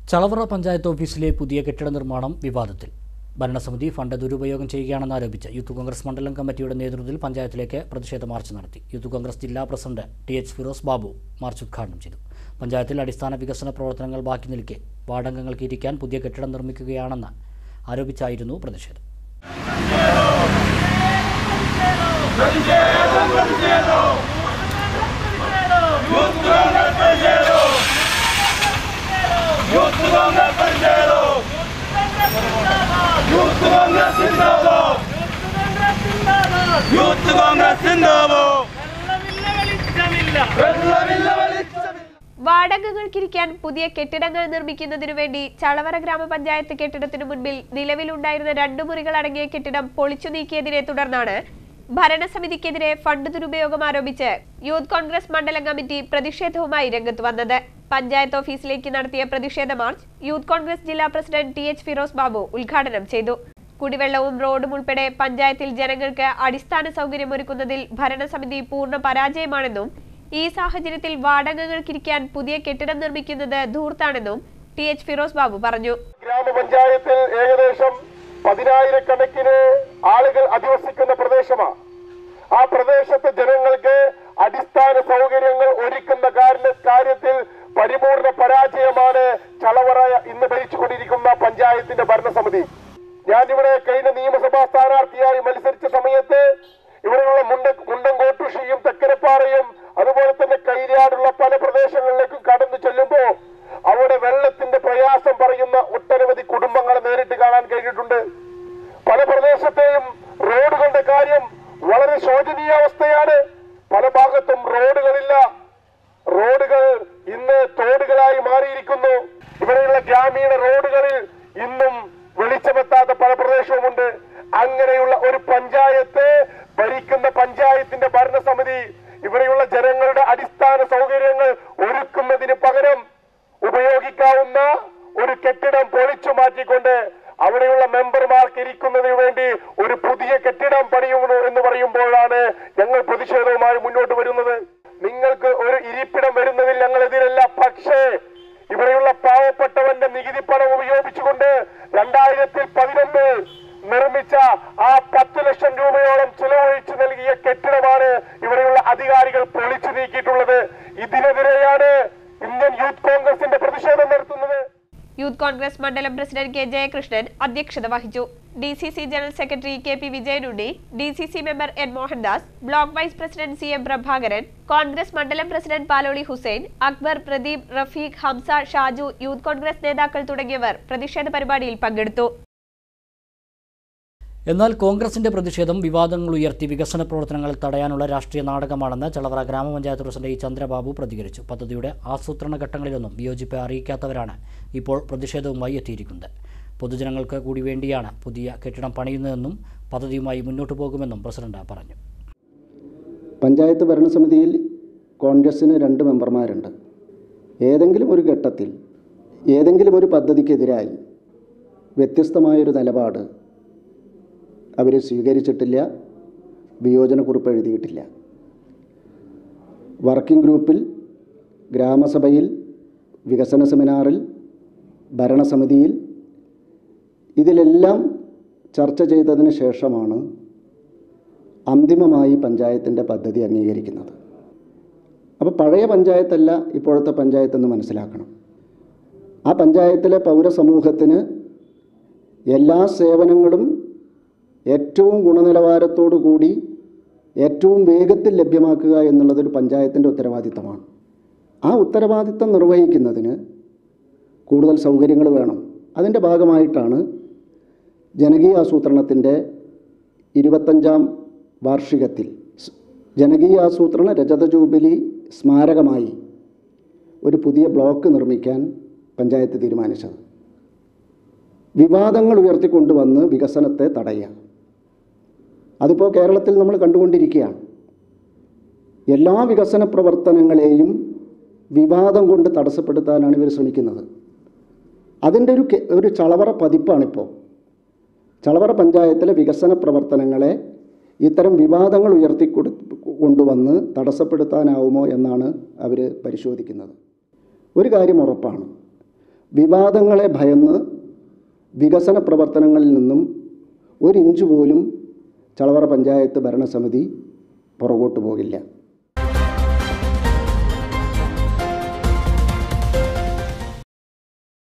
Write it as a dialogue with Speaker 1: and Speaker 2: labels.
Speaker 1: ചളവറ പഞ്ചായത്ത് ഓഫീസിലെ പുതിയ കെട്ടിട നിർമ്മാണം വിവാദത്തിൽ ഭരണസമിതി ഫണ്ട് ദുരുപയോഗം ചെയ്യുകയാണെന്ന് ആരോപിച്ച് യൂത്ത് കോൺഗ്രസ് മണ്ഡലം കമ്മിറ്റിയുടെ നേതൃത്വത്തിൽ പഞ്ചായത്തിലേക്ക് പ്രതിഷേധ മാർച്ച് നടത്തി യൂത്ത് കോൺഗ്രസ് ജില്ലാ president T H Firoz Babu march ഉദ്ഘാടനം ചെയ്തു പഞ്ചായത്തിൽ അടിസ്ഥാന വികസന പ്രവർത്തനങ്ങൾ ബാക്കി നിൽക്കെ വാർഡംഗങ്ങൾക്ക് ഇരിക്കാൻ പുതിയ കെട്ടിടം നിർമ്മിക്കുകയാണെന്ന് ആരോപിച്ചായിരുന്നു പ്രതിഷേധം
Speaker 2: യൂത്ത് കോൺഗ്രസ് സിന്ദാബാദ്
Speaker 3: വാടകകൾക്കിരിക്കാൻ പുതിയ കെട്ടിടങ്ങൾ നിർമ്മിക്കുന്നതിനു വേണ്ടി ചളവറ ഗ്രാമപഞ്ചായത്ത് കെട്ടിടത്തിനു മുൻപിൽ നിലവിലുണ്ടായിരുന്ന രണ്ടു മുറികൾ അടങ്ങിയ കെട്ടിടം പൊളിച്ചു നീക്കിയതിനെ തുടർന്നാണ് ഭരണസമിതിക്കെതിരെ ഫണ്ട് ദുരുപയോഗം ആരോപിച്ച് യൂത്ത് കോൺഗ്രസ് മണ്ഡലം കമ്മിറ്റി പ്രതിഷേധവുമായി രംഗത്ത് വന്നത് പഞ്ചായത്ത് ഓഫീസിലേക്ക് നടത്തിയ പ്രതിഷേധ മാർച്ച് യൂത്ത് കോൺഗ്രസ് ജില്ലാ president T H Firoz Babu ഉദ്ഘാടനം ചെയ്തു കുടിവെള്ളവും റോഡും ഉൾപ്പെടെ പഞ്ചായത്തിൽ ജനങ്ങൾക്ക് അടിസ്ഥാന സൗകര്യമൊരുക്കുന്നതിൽ ഭരണസമിതി പൂർണ്ണ പരാജയമാണെന്നും ഈ സാഹചര്യത്തിൽ വാടകകൾക്കിരിക്കാൻ പുതിയ കെട്ടിടം നിർമ്മിക്കുന്നത് ധൂർത്താണെന്നും ടി എച്ച് ഫിറോസ് ബാബു പറഞ്ഞു
Speaker 4: ഗ്രാമപഞ്ചായത്തിൽ ഏകദേശം പതിനായിരക്കണക്കിന് ആളുകൾ അധിവസിക്കുന്ന പ്രദേശമാണ് ആ പ്രദേശത്തെ ജനങ്ങൾക്ക് അടിസ്ഥാന സൗകര്യങ്ങൾ ഒരുക്കുന്ന കാരണ- കാര്യത്തിൽ പരിപൂർണ പരാജയമാണ് ചളവറ ഇന്ന് ഭരിച്ചുകൊണ്ടിരിക്കുന്ന പഞ്ചായത്തിന്റെ ഭരണസമിതി ഞാനിവിടെ കഴിഞ്ഞ നിയമസഭാ സ്ഥാനാർത്ഥിയായി മത്സരിച്ച സമയത്ത് ഇവിടെയുള്ള മുണ്ട മുണ്ടങ്കോട്ടുഷിയും തെക്കരപ്പാറയും അതുപോലെ തന്നെ കൈരാടുള്ള പല പ്രദേശങ്ങളിലേക്കും കടന്നു ചെല്ലുമ്പോ അവിടെ വെള്ളത്തിന്റെ പ്രയാസം പറയുന്ന ഒട്ടനവധി കുടുംബങ്ങളെ നേരിട്ട് കാണാൻ കഴിഞ്ഞിട്ടുണ്ട് പല പ്രദേശത്തെയും റോഡുകളുടെ കാര്യം വളരെ ശോചനീയാവസ്ഥയാണ് പല ഭാഗത്തും റോഡുകളില്ല റോഡുകൾ ഇന്ന് തോടുകളായി മാറിയിരിക്കുന്നു ഇവിടെയുള്ള ഗ്രാമീണ റോഡുകളിൽ ഇന്നും വെളിച്ചമെത്താത്ത പല പ്രദേശവുമുണ്ട് അങ്ങനെയുള്ള ഒരു പഞ്ചായത്ത് ഭരിക്കുന്ന പഞ്ചായത്തിന്റെ ഭരണസമിതി ഇവിടെയുള്ള ജനങ്ങളുടെ അടിസ്ഥാന സൗകര്യങ്ങൾ ഒരുക്കുന്നതിന് പകരം ഉപയോഗിക്കാവുന്ന ഒരു കെട്ടിടം പൊളിച്ചു മാറ്റിക്കൊണ്ട് അവിടെയുള്ള മെമ്പർമാർക്ക് ഇരിക്കുന്നതിന് വേണ്ടി ഒരു പുതിയ കെട്ടിടം പണിയുന്നു എന്ന് പറയുമ്പോഴാണ് ഞങ്ങൾ പ്രതിഷേധവുമായി മുന്നോട്ട് വരുന്നത് നിങ്ങൾക്ക് ഒരു ഇരിപ്പിടം വരുന്നതിൽ ഞങ്ങൾ എതിരല്ല പക്ഷേ ഇവിടെയുള്ള പാവപ്പെട്ടവന്റെ നികുതി പണം ഉപയോഗിച്ചുകൊണ്ട് രണ്ടായിരത്തി പതിനൊന്നിൽ നിർമ്മിച്ച ആ പത്ത് ലക്ഷം രൂപയോളം ചിലവഴിച്ചു നൽകിയ കെട്ടിടമാണ് ഇവിടെയുള്ള അധികാരികൾ പൊളിച്ചു നീക്കിയിട്ടുള്ളത് ഇതിനെതിരെയാണ് ഇന്ത്യൻ യൂത്ത് കോൺഗ്രസിന്റെ പ്രതിഷേധം നടത്തുന്നത്
Speaker 3: യൂത്ത് കോൺഗ്രസ് മണ്ഡലം പ്രസിഡന്റ് കെ ജയകൃഷ്ണൻ അധ്യക്ഷത വഹിച്ചു D C C general secretary K P വിജയനുണ്ണി D C C member N Mohandas block vice president C M Prabhakaran Congress മണ്ഡലം പ്രസിഡന്റ് പാലോളി ഹുസൈൻ അക്ബർ പ്രദീപ് റഫീഖ് ഹംസ ഷാജു യൂത്ത് കോൺഗ്രസ് നേതാക്കൾ തുടങ്ങിയവർ പ്രതിഷേധ പരിപാടിയിൽ പങ്കെടുത്തു
Speaker 1: എന്നാൽ കോൺഗ്രസിന്റെ പ്രതിഷേധം വിവാദങ്ങൾ ഉയർത്തി വികസന പ്രവർത്തനങ്ങൾ തടയാനുള്ള രാഷ്ട്രീയ നാടകമാണെന്ന് ചളവറ ഗ്രാമപഞ്ചായത്ത് പ്രസിഡന്റ് ഇ ചന്ദ്രബാബു പ്രതികരിച്ചു പദ്ധതിയുടെ ആസൂത്രണ ഘട്ടങ്ങളിലൊന്നും വിയോജിപ്പ് അറിയിക്കാത്തവരാണ് ഇപ്പോൾ പ്രതിഷേധവുമായി എത്തിയിരിക്കുന്നത് പൊതുജനങ്ങൾക്ക് കൂടി വേണ്ടിയാണ് പുതിയ കെട്ടിടം പണിയുന്നതെന്നും പദ്ധതിയുമായി മുന്നോട്ടു പോകുമെന്നും പ്രസിഡന്റ് പറഞ്ഞു
Speaker 5: പഞ്ചായത്ത് ഭരണസമിതിയിൽ കോൺഗ്രസ്സിന് രണ്ട് മെമ്പർമാരുണ്ട് ഏതെങ്കിലും ഒരു ഘട്ടത്തിൽ ഏതെങ്കിലും ഒരു പദ്ധതിക്കെതിരായി വ്യത്യസ്തമായൊരു നിലപാട് അവർ സ്വീകരിച്ചിട്ടില്ല വിയോജനക്കുറിപ്പ് എഴുതിയിട്ടില്ല വർക്കിംഗ് ഗ്രൂപ്പിൽ ഗ്രാമസഭയിൽ വികസന സെമിനാറിൽ ഭരണസമിതിയിൽ ഇതിലെല്ലാം ചർച്ച ചെയ്തതിന് ശേഷമാണ് അന്തിമമായി പഞ്ചായത്തിൻ്റെ പദ്ധതി അംഗീകരിക്കുന്നത് അപ്പോൾ പഴയ പഞ്ചായത്തല്ല ഇപ്പോഴത്തെ പഞ്ചായത്തെന്ന് മനസ്സിലാക്കണം ആ പഞ്ചായത്തിലെ പൗരസമൂഹത്തിന് എല്ലാ സേവനങ്ങളും ഏറ്റവും ഗുണനിലവാരത്തോടു കൂടി ഏറ്റവും വേഗത്തിൽ ലഭ്യമാക്കുക എന്നുള്ളതൊരു പഞ്ചായത്തിൻ്റെ ഉത്തരവാദിത്തമാണ് ആ ഉത്തരവാദിത്തം നിർവഹിക്കുന്നതിന് കൂടുതൽ സൗകര്യങ്ങൾ വേണം അതിൻ്റെ ഭാഗമായിട്ടാണ് ജനകീയ ആസൂത്രണത്തിൻ്റെ ഇരുപത്തഞ്ചാം വാർഷികത്തിൽ സ് ജനകീയ ആസൂത്രണ രജത ജൂബിലി സ്മാരകമായി ഒരു പുതിയ ബ്ലോക്ക് നിർമ്മിക്കാൻ പഞ്ചായത്ത് തീരുമാനിച്ചത് വിവാദങ്ങൾ ഉയർത്തിക്കൊണ്ടുവന്ന് വികസനത്തെ തടയുക അതിപ്പോൾ കേരളത്തിൽ നമ്മൾ കണ്ടുകൊണ്ടിരിക്കുകയാണ് എല്ലാ വികസന പ്രവർത്തനങ്ങളെയും വിവാദം കൊണ്ട് തടസ്സപ്പെടുത്താനാണ് ഇവർ ശ്രമിക്കുന്നത് അതിൻ്റെ ഒരു കെ- ഒരു ചളവറ പതിപ്പാണിപ്പോൾ ചളവറ പഞ്ചായത്തിലെ വികസന പ്രവർത്തനങ്ങളെ ഇത്തരം വിവാദങ്ങൾ ഉയർത്തിക്കൊടു കൊണ്ടുവന്ന് തടസ്സപ്പെടുത്താനാവുമോ എന്നാണ് അവർ പരിശോധിക്കുന്നത് ഒരു കാര്യം ഉറപ്പാണ് വിവാദങ്ങളെ ഭയന്ന് വികസന പ്രവർത്തനങ്ങളിൽ നിന്നും ഒരു ഇഞ്ച് പോലും ചളവറ പഞ്ചായത്ത് ഭരണസമിതി പുറകോട്ട് പോകില്ല